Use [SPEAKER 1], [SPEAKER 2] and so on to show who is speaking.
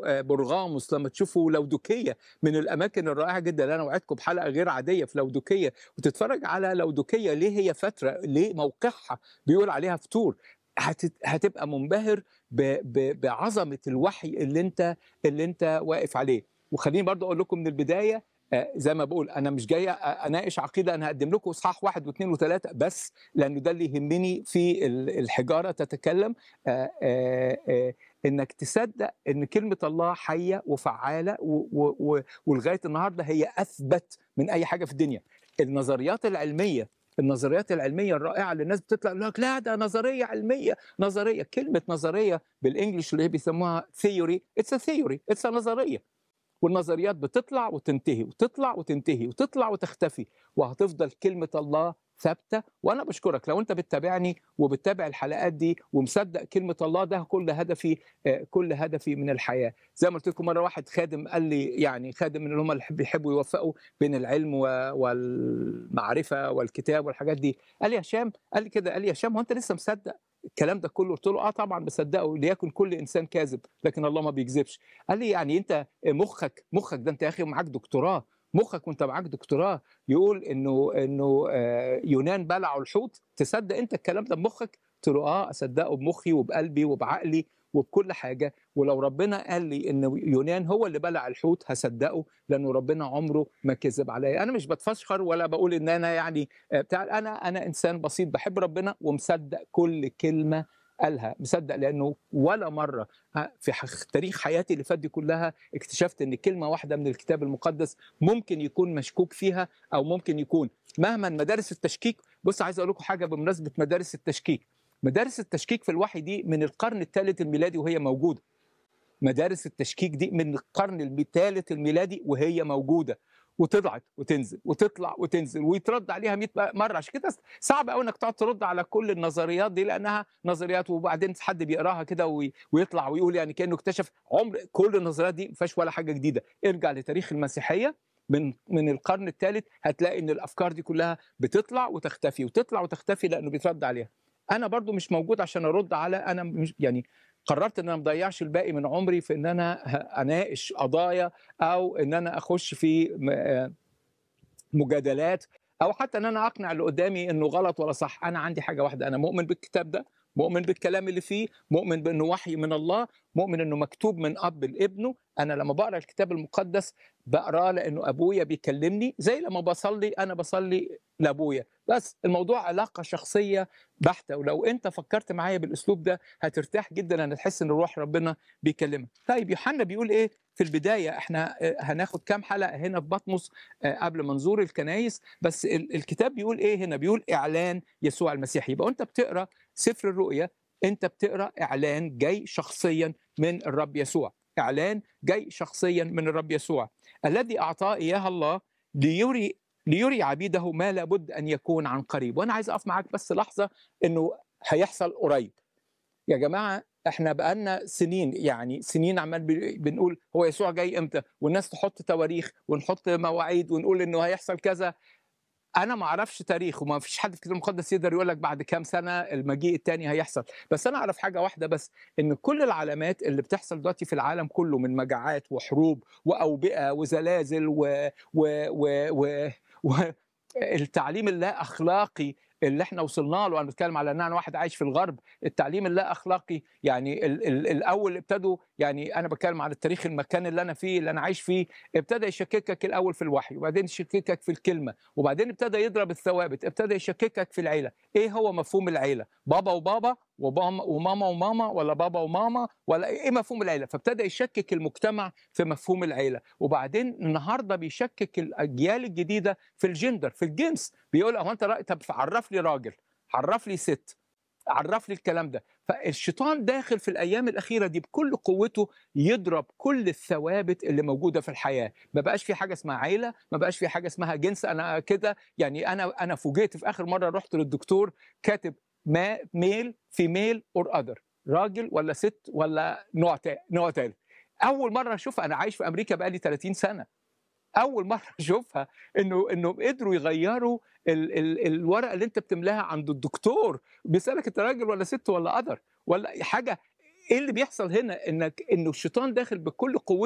[SPEAKER 1] تشوفوا برغاموس لما تشوفوا لودوكيه من الاماكن الرائعه جدا انا وعدكم بحلقه غير عاديه في لودوكيه وتتفرج على لودوكيه ليه هي فتره ليه موقعها بيقول عليها فتور هتبقى منبهر بعظمه الوحي اللي انت اللي انت واقف عليه وخليني برضو اقول لكم من البدايه زي ما بقول انا مش جاي اناقش عقيده انا هقدم لكم اصحاح واحد واثنين وثلاثه بس لانه ده اللي يهمني في الحجاره تتكلم انك تصدق ان كلمه الله حيه وفعاله ولغايه النهارده هي اثبت من اي حاجه في الدنيا النظريات العلميه النظريات العلميه الرائعه اللي الناس بتطلع لك لا ده نظريه علميه نظريه كلمه نظريه بالانجلش اللي هي بيسموها ثيوري اتس ثيوري اتس نظريه والنظريات بتطلع وتنتهي وتطلع وتنتهي وتطلع وتختفي وهتفضل كلمه الله ثابته وانا بشكرك لو انت بتتابعني وبتتابع الحلقات دي ومصدق كلمه الله ده كل هدفي كل هدفي من الحياه زي ما قلت لكم مره واحد خادم قال لي يعني خادم من اللي هم اللي بيحبوا يوفقوا بين العلم والمعرفه والكتاب والحاجات دي قال لي يا هشام قال لي كده قال لي يا هشام هو انت لسه مصدق الكلام ده كله قلت له اه طبعا بصدقه ليكن كل انسان كاذب لكن الله ما بيكذبش قال لي يعني انت مخك مخك ده انت يا اخي معاك دكتوراه مخك وانت معاك دكتوراه يقول انه انه يونان بلعوا الحوت تصدق انت الكلام ده بمخك قلت له اه اصدقه بمخي وبقلبي وبعقلي وبكل حاجه ولو ربنا قال لي ان يونان هو اللي بلع الحوت هصدقه لانه ربنا عمره ما كذب عليا انا مش بتفشخر ولا بقول ان انا يعني بتاع انا انا انسان بسيط بحب ربنا ومصدق كل كلمه قالها مصدق لانه ولا مره في تاريخ حياتي اللي فات دي كلها اكتشفت ان كلمه واحده من الكتاب المقدس ممكن يكون مشكوك فيها او ممكن يكون مهما مدارس التشكيك بص عايز اقول لكم حاجه بمناسبه مدارس التشكيك مدارس التشكيك في الوحي دي من القرن الثالث الميلادي وهي موجوده مدارس التشكيك دي من القرن الثالث الميلادي وهي موجوده وتضعف وتنزل وتطلع وتنزل ويترد عليها 100 مره عشان كده صعب قوي انك تقعد ترد على كل النظريات دي لانها نظريات وبعدين حد بيقراها كده ويطلع ويقول يعني كانه اكتشف عمر كل النظريات دي ما فيهاش ولا حاجه جديده ارجع لتاريخ المسيحيه من من القرن الثالث هتلاقي ان الافكار دي كلها بتطلع وتختفي وتطلع وتختفي لانه بيترد عليها انا برضو مش موجود عشان ارد على انا مش يعني قررت ان انا ما اضيعش الباقي من عمري في ان انا اناقش قضايا او ان انا اخش في مجادلات او حتى ان انا اقنع اللي قدامي انه غلط ولا صح انا عندي حاجه واحده انا مؤمن بالكتاب ده مؤمن بالكلام اللي فيه مؤمن بانه وحي من الله مؤمن انه مكتوب من اب لابنه انا لما بقرا الكتاب المقدس بقراه لانه ابويا بيكلمني زي لما بصلي انا بصلي لابويا بس الموضوع علاقه شخصيه بحته ولو انت فكرت معايا بالاسلوب ده هترتاح جدا انا تحس ان روح ربنا بيكلمك طيب يوحنا بيقول ايه في البدايه احنا هناخد كام حلقه هنا في بطمس قبل ما نزور الكنايس بس الكتاب بيقول ايه هنا بيقول اعلان يسوع المسيح يبقى انت بتقرا سفر الرؤيا انت بتقرا اعلان جاي شخصيا من الرب يسوع اعلان جاي شخصيا من الرب يسوع الذي اعطاه اياها الله ليري ليري عبيده ما لابد ان يكون عن قريب وانا عايز اقف معاك بس لحظه انه هيحصل قريب يا جماعه احنا بقالنا سنين يعني سنين عمال بنقول هو يسوع جاي امتى والناس تحط تواريخ ونحط مواعيد ونقول انه هيحصل كذا انا ما اعرفش تاريخ وما فيش حد في الكتاب المقدس يقدر يقول لك بعد كام سنه المجيء الثاني هيحصل بس انا اعرف حاجه واحده بس ان كل العلامات اللي بتحصل دلوقتي في العالم كله من مجاعات وحروب واوبئه وزلازل و, و... و... و... و... التعليم اللا اخلاقي اللي احنا وصلنا له انا بتكلم على ان انا واحد عايش في الغرب التعليم اللا اخلاقي يعني ال ال الاول ابتدوا يعني انا بتكلم على التاريخ المكان اللي انا فيه اللي انا عايش فيه ابتدى يشككك الاول في الوحي وبعدين يشككك في الكلمه وبعدين ابتدى يضرب الثوابت ابتدى يشككك في العيله ايه هو مفهوم العيله بابا وبابا وماما وماما وماما ولا بابا وماما ولا ايه مفهوم العيله فابتدى يشكك المجتمع في مفهوم العيله وبعدين النهارده بيشكك الاجيال الجديده في الجندر في الجنس بيقول هو انت رأي طب عرف لي راجل عرف لي ست عرف لي الكلام ده فالشيطان داخل في الايام الاخيره دي بكل قوته يضرب كل الثوابت اللي موجوده في الحياه ما بقاش في حاجه اسمها عيله ما بقاش في حاجه اسمها جنس انا كده يعني انا انا فوجئت في اخر مره رحت للدكتور كاتب ما ميل فيميل اور اذر راجل ولا ست ولا نوع نوع ثالث اول مره اشوفها انا عايش في امريكا بقالي 30 سنه اول مره اشوفها انه انه قدروا يغيروا ال ال الورقه اللي انت بتملاها عند الدكتور بيسالك انت راجل ولا ست ولا اذر ولا حاجه ايه اللي بيحصل هنا انك انه الشيطان داخل بكل قوته